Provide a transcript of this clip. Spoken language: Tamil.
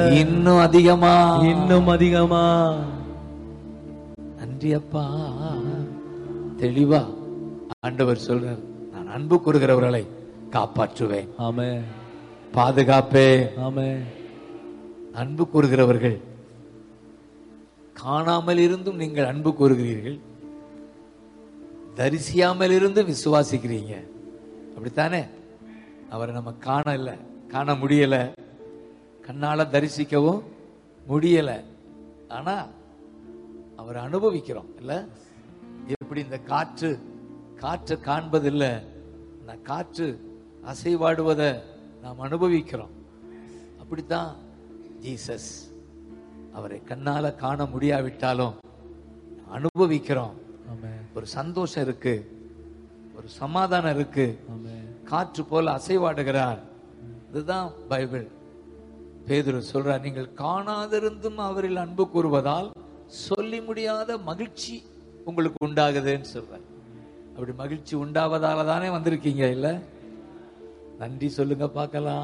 இன்னும் அதிகமா இன்னும் அதிகமா நன்றி அப்பா தெளிவா ஆண்டவர் சொல்றார் நான் அன்பு கூறுகிறவர்களை காப்பாற்றுவேன் ஆமே பாதுகாப்பே ஆமே அன்பு கூறுகிறவர்கள் காணாமல் இருந்தும் நீங்கள் அன்பு கூறுகிறீர்கள் தரிசியாமல் இருந்தும் விசுவாசிக்கிறீங்க அப்படித்தானே அவரை நம்ம காணல காண முடியல கண்ணால தரிசிக்கவும் முடியல ஆனா அவரை அனுபவிக்கிறோம் இல்ல எப்படி இந்த காற்று காற்றை காண்பதில்ல இந்த காற்று அசைவாடுவதை நாம் அனுபவிக்கிறோம் அப்படித்தான் ஜீசஸ் அவரை கண்ணால காண முடியாவிட்டாலும் அனுபவிக்கிறோம் ஆமே ஒரு சந்தோஷம் இருக்கு ஒரு சமாதானம் இருக்கு ஆமே காற்று போல அசைவாடுகிறார் இதுதான் பைபிள் பேதுரு சொல்றார் நீங்கள் காணாதிருந்தும் அவரில் அன்பு கூறுவதால் சொல்லி முடியாத மகிழ்ச்சி உங்களுக்கு உண்டாகுதுன்னு சொல்றார் அப்படி மகிழ்ச்சி உண்டாவதால தானே வந்திருக்கீங்க இல்ல நன்றி சொல்லுங்க பார்க்கலாம்